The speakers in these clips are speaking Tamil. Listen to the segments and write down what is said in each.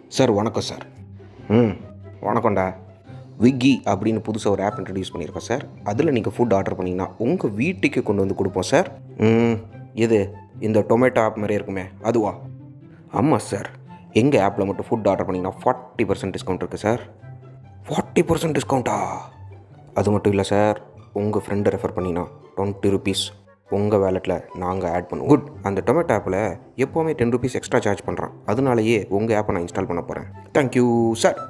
சார் வணக்கம் சார் ம் வணக்கம்டா விக்கி அப்படின்னு புதுசாக ஒரு ஆப் இன்ட்ரடியூஸ் பண்ணியிருக்கோம் சார் அதில் நீங்கள் ஃபுட் ஆர்டர் பண்ணிங்கன்னா உங்கள் வீட்டுக்கு கொண்டு வந்து கொடுப்போம் சார் ம் எது இந்த டொமேட்டோ ஆப் மாதிரி இருக்குமே அதுவா ஆமாம் சார் எங்கள் ஆப்பில் மட்டும் ஃபுட் ஆர்டர் பண்ணிங்கன்னா ஃபார்ட்டி பர்சன்ட் டிஸ்கவுண்ட் இருக்குது சார் ஃபார்ட்டி பர்சன்ட் டிஸ்கவுண்ட்டா அது மட்டும் இல்லை சார் உங்கள் ஃப்ரெண்டை ரெஃபர் பண்ணினா டுவெண்ட்டி ருபீஸ் உங்கள் வேலெட்டில் நாங்கள் ஆட் பண்ணுவோம் குட் அந்த டொமேட்டோ ஆப்பில் எப்போவுமே டென் ருபீஸ் எக்ஸ்ட்ரா சார்ஜ் பண்ணுறேன் அதனாலேயே உங்கள் ஆப்பை நான் இன்ஸ்டால் பண்ண போகிறேன் தேங்க்யூ சார்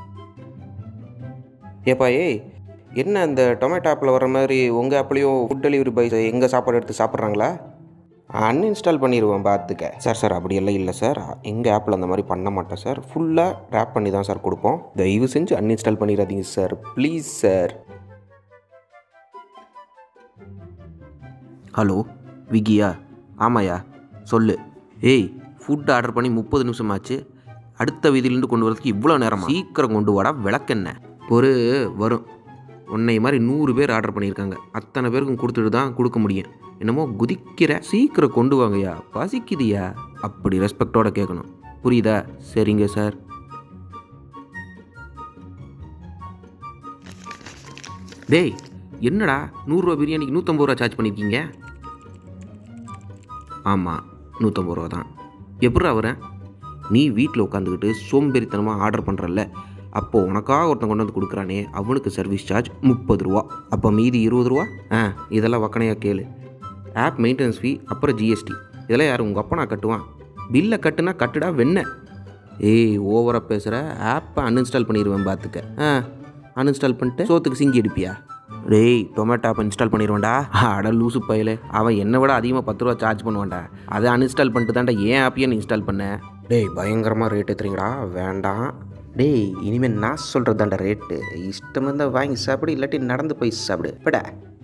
ஏப்பா ஏய் என்ன அந்த டொமேட்டோ ஆப்பில் வர மாதிரி உங்கள் ஆப்லேயும் ஃபுட் டெலிவரி பாய்ஸ் எங்கள் சாப்பாடு எடுத்து சாப்பிட்றாங்களா அன்இன்ஸ்டால் பண்ணிடுவேன் பார்த்துக்க சார் சார் அப்படியெல்லாம் இல்லை சார் எங்கள் ஆப்பில் அந்த மாதிரி பண்ண மாட்டேன் சார் ஃபுல்லாக ரேப் பண்ணி தான் சார் கொடுப்போம் தயவு செஞ்சு அன்இன்ஸ்டால் பண்ணிடாதீங்க சார் ப்ளீஸ் சார் ஹலோ விக்கியா ஆமாயா சொல்லு ஏய் ஃபுட் ஆர்டர் பண்ணி முப்பது நிமிஷம் ஆச்சு அடுத்த வீதியிலேருந்து கொண்டு வரதுக்கு இவ்வளோ நேரம் சீக்கிரம் கொண்டு வாடா விளக்கென்ன ஒரு வரும் உன்னை மாதிரி நூறு பேர் ஆர்டர் பண்ணியிருக்காங்க அத்தனை பேருக்கும் கொடுத்துட்டு தான் கொடுக்க முடியும் என்னமோ குதிக்கிற சீக்கிரம் கொண்டு வாங்கய்யா பசிக்குதியா அப்படி ரெஸ்பெக்டோட கேட்கணும் புரியுதா சரிங்க சார் டேய் என்னடா நூறுரூவா பிரியாணிக்கு நூற்றம்பது ரூபா சார்ஜ் பண்ணியிருக்கீங்க ஆமாம் நூற்றம்பது ரூபா தான் எப்படா வரேன் நீ வீட்டில் உட்காந்துக்கிட்டு சோம்பேறித்தனமாக ஆர்டர் பண்ணுறல்ல அப்போது உனக்காக ஒருத்தன் கொண்டு வந்து கொடுக்குறானே அவனுக்கு சர்வீஸ் சார்ஜ் முப்பது ரூபா அப்போ மீதி இருபது ரூபா ஆ இதெல்லாம் வக்கனையாக கேளு ஆப் மெயின்டெனன்ஸ் ஃபீ அப்புறம் ஜிஎஸ்டி இதெல்லாம் யார் உங்கள் அப்பா நான் கட்டுவான் பில்லை கட்டுனா கட்டுடா வெண்ண ஏய் ஓவராக பேசுகிற ஆப்பை அன்இன்ஸ்டால் பண்ணிடுவேன் பார்த்துக்க ஆ அன்இன்ஸ்டால் பண்ணிட்டு சோத்துக்கு சிங்கி அடிப்பியா டேய் டொமேட்டோ ஆப் இன்ஸ்டால் பண்ணிடுவான்டா அட லூசு பையல அவன் என்னை விட அதிகமாக பத்து ரூபா சார்ஜ் பண்ணுவான்டா அதை அன்இன்ஸ்டால் பண்ணிட்டு தான்டா ஏன் ஆப்பையே நீ இன்ஸ்டால் பண்ண டேய் பயங்கரமாக ரேட் ஏற்றுறீங்களா வேண்டாம் டேய் இனிமேல் நான் சொல்கிறது தான்டா ரேட்டு இஷ்டம் இருந்தால் வாங்கி சாப்பிடு இல்லாட்டி நடந்து போய் சாப்பிடு படா